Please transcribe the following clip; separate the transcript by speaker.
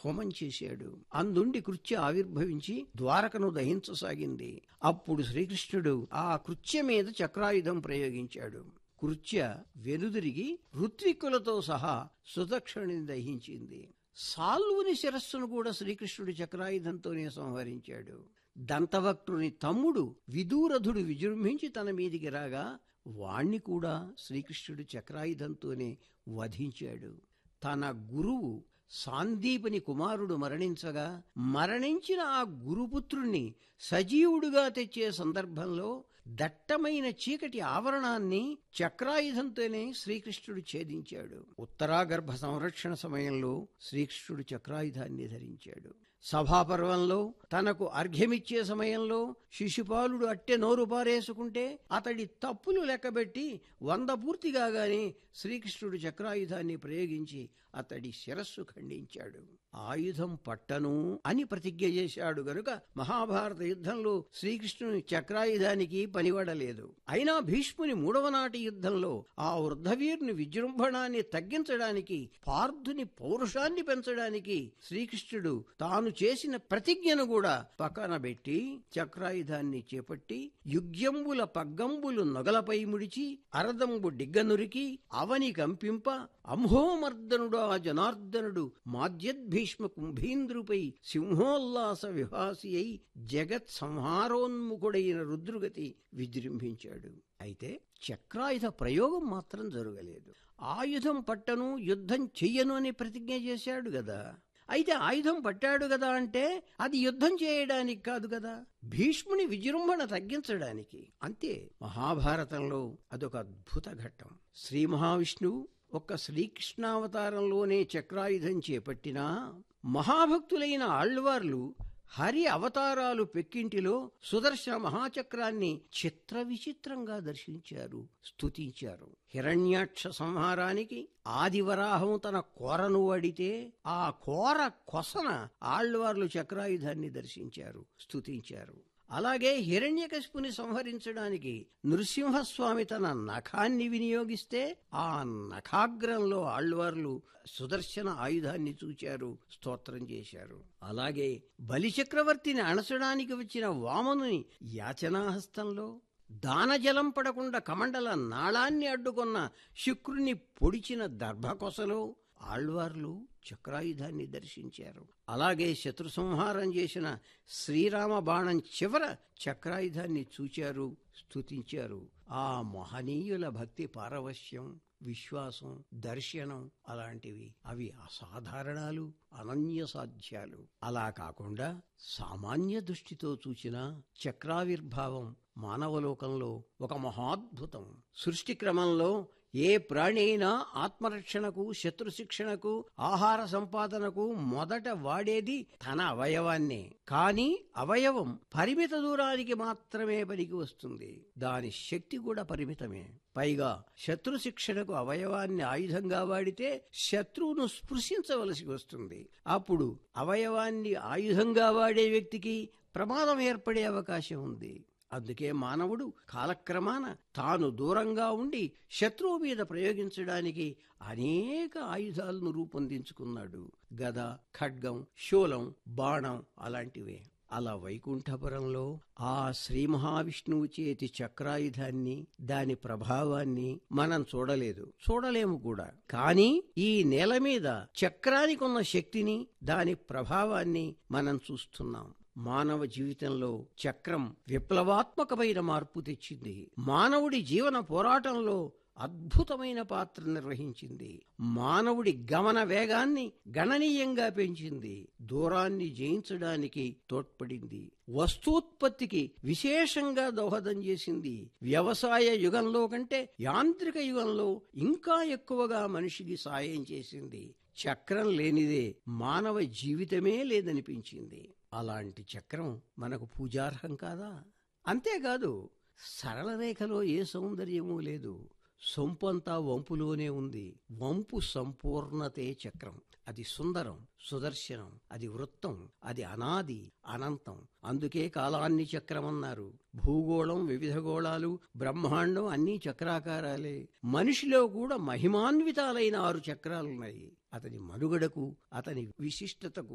Speaker 1: హోమం చేశాడు అందుండి కృత్య ఆవిర్భవించి ద్వారకను దహించసాగింది అప్పుడు శ్రీకృష్ణుడు ఆ కృత్య మీద చక్రాయుధం ప్రయోగించాడు కృత్య వెనుదిరిగి ఋత్విక్కులతో సహా సుదక్షిణని దహించింది సాల్వుని శిరస్సును కూడా శ్రీకృష్ణుడు చక్రాయుధంతోనే సంహరించాడు దంతవక్రుని తమ్ముడు విదూరథుడు విజృంభించి తన మీదికి రాగా వాణ్ణి కూడా శ్రీకృష్ణుడు చక్రాయుధంతోనే వధించాడు తన గురువు సాందీపని కుమారుడు మరణించగా మరణించిన ఆ గురుపుత్రుణ్ణి సజీవుడుగా తెచ్చే సందర్భంలో దట్టమైన చీకటి ఆవరణాన్ని చక్రాయుధంతోనే శ్రీకృష్ణుడు ఛేదించాడు ఉత్తరాగర్భ సంరక్షణ సమయంలో శ్రీకృష్ణుడు చక్రాయుధాన్ని ధరించాడు సభాపర్వంలో తనకు అర్ఘ్యమిచ్చే సమయంలో శిశుపాలుడు అట్టె నోరు పారేసుకుంటే అతడి తప్పులు లెక్కబెట్టి వంద పూర్తి కాగానే శ్రీకృష్ణుడు చక్రాయుధాన్ని ప్రయోగించి అతడి శిరస్సు ఖండించాడు ఆయుధం పట్టను అని ప్రతిజ్ఞ చేశాడు గనుక మహాభారత యుద్ధంలో శ్రీకృష్ణుని చక్రాయుధానికి పనివడలేదు అయినా భీష్ముని మూడవ నాటి యుద్ధంలో ఆ వృద్ధవీరుని విజృంభణాన్ని తగ్గించడానికి పార్థుని పౌరుషాన్ని పెంచడానికి శ్రీకృష్ణుడు తాను చేసిన ప్రతిజ్ఞను కూడా పక్కన పెట్టి చక్రాయుధాన్ని చేపట్టి యుగ్యంబుల పగ్గంబులు నొగలపై ముడిచి అరదంబు డిగ్గనురికి అవని కంపింప అంహోమర్దనుడు ఆ జనార్దనుడు మాద్యద్భీష్మ కుంభీంద్రుపై సింహోల్లాస విహాసి అయి జగత్ సంహారోన్ముఖుడైన రుద్రుగతి విజృంభించాడు అయితే చక్రాయుధ ప్రయోగం మాత్రం జరగలేదు ఆయుధం పట్టను యుద్ధం చెయ్యను అని ప్రతిజ్ఞ చేశాడు కదా అయితే ఆయుధం పట్టాడు కదా అంటే అది యుద్ధం చేయడానికి కాదు కదా భీష్ముని విజృంభణ తగ్గించడానికి అంతే మహాభారతంలో అదొక అద్భుత ఘట్టం శ్రీ మహావిష్ణువు ఒక్క శ్రీకృష్ణావతారంలోనే చక్రాయుధం చేపట్టినా మహాభక్తులైన ఆళ్వార్లు హరి అవతారాలు పెక్కింటిలో సుదర్శన మహాచక్రాన్ని చిత్ర విచిత్రంగా దర్శించారు స్తుతించారు హిరణ్యాక్ష సంహారానికి ఆదివరాహం తన కోరను అడితే ఆ కోర కొసన ఆళ్వార్లు చక్రాయుధాన్ని దర్శించారు స్తుతించారు అలాగే హిరణ్యకశిపుని సంహరించడానికి నృసింహస్వామి తన నఖాన్ని వినియోగిస్తే ఆ నఖాగ్రంలో ఆళ్వార్లు సుదర్శన ఆయుధాన్ని చూచారు స్తోత్రం చేశారు అలాగే బలిచక్రవర్తిని అణచడానికి వచ్చిన వామనుని యాచనాహస్తంలో దానజలం పడకుండా కమండల నాళాన్ని అడ్డుకున్న శుక్రుని పొడిచిన దర్భకొసలో ఆళ్వార్లు చక్రాయుధాన్ని దర్శించారు అలాగే శత్రు సంహారం చేసిన శ్రీరామ బాణం చివర చక్రాయుధాన్ని చూచారు స్తుతించారు ఆ మహనీయుల భక్తి పారవశ్యం విశ్వాసం దర్శనం అలాంటివి అవి అసాధారణాలు అనన్య సాధ్యాలు అలా కాకుండా సామాన్య దృష్టితో చూచిన చక్రావిర్భావం మానవలోకంలో ఒక మహాద్భుతం సృష్టి క్రమంలో ఏ ప్రాణి అయినా ఆత్మరక్షణకు శత్రు శిక్షణకు ఆహార సంపాదనకు మొదట వాడేది తన అవయవాన్నే కానీ అవయవం పరిమిత దూరానికి మాత్రమే పనికి వస్తుంది దాని శక్తి కూడా పరిమితమే పైగా శత్రు శిక్షణకు అవయవాన్ని ఆయుధంగా వాడితే శత్రువును స్పృశించవలసి వస్తుంది అప్పుడు అవయవాన్ని ఆయుధంగా వాడే వ్యక్తికి ప్రమాదం ఏర్పడే అవకాశం ఉంది అందుకే మానవుడు కాలక్రమాన తాను దూరంగా ఉండి శత్రువు మీద ప్రయోగించడానికి అనేక ఆయుధాలను రూపొందించుకున్నాడు గద ఖడ్గం శూలం బాణం అలాంటివే అలా వైకుంఠపురంలో ఆ శ్రీ మహావిష్ణువు చేతి చక్రాయుధాన్ని దాని ప్రభావాన్ని మనం చూడలేదు చూడలేము కూడా కానీ ఈ నేల మీద చక్రానికి ఉన్న శక్తిని దాని ప్రభావాన్ని మనం చూస్తున్నాం మానవ జీవితంలో చక్రం విప్లవాత్మకమైన మార్పు తెచ్చింది మానవుడి జీవన పోరాటంలో అద్భుతమైన పాత్ర నిర్వహించింది మానవుడి గమన వేగాన్ని గణనీయంగా పెంచింది దూరాన్ని జయించడానికి తోడ్పడింది వస్తూత్పత్తికి విశేషంగా దోహదం చేసింది వ్యవసాయ యుగంలో కంటే యాంత్రిక యుగంలో ఇంకా ఎక్కువగా మనిషికి సాయం చేసింది చక్రం లేనిదే మానవ జీవితమే లేదనిపించింది అలాంటి చక్రం మనకు పూజార్హం కాదా అంతేకాదు సరళ రేఖలో ఏ సౌందర్యమూ లేదు సొంపంతా వంపులోనే ఉంది వంపు సంపూర్ణతే చక్రం అది సుందరం సుదర్శనం అది వృత్తం అది అనాది అనంతం అందుకే కాలాన్ని చక్రమన్నారు భూగోళం వివిధ గోళాలు బ్రహ్మాండం అన్నీ చక్రాకారాలే మనిషిలో కూడా మహిమాన్వితాలైన ఆరు చక్రాలున్నాయి అతని మనుగడకు అతని విశిష్టతకు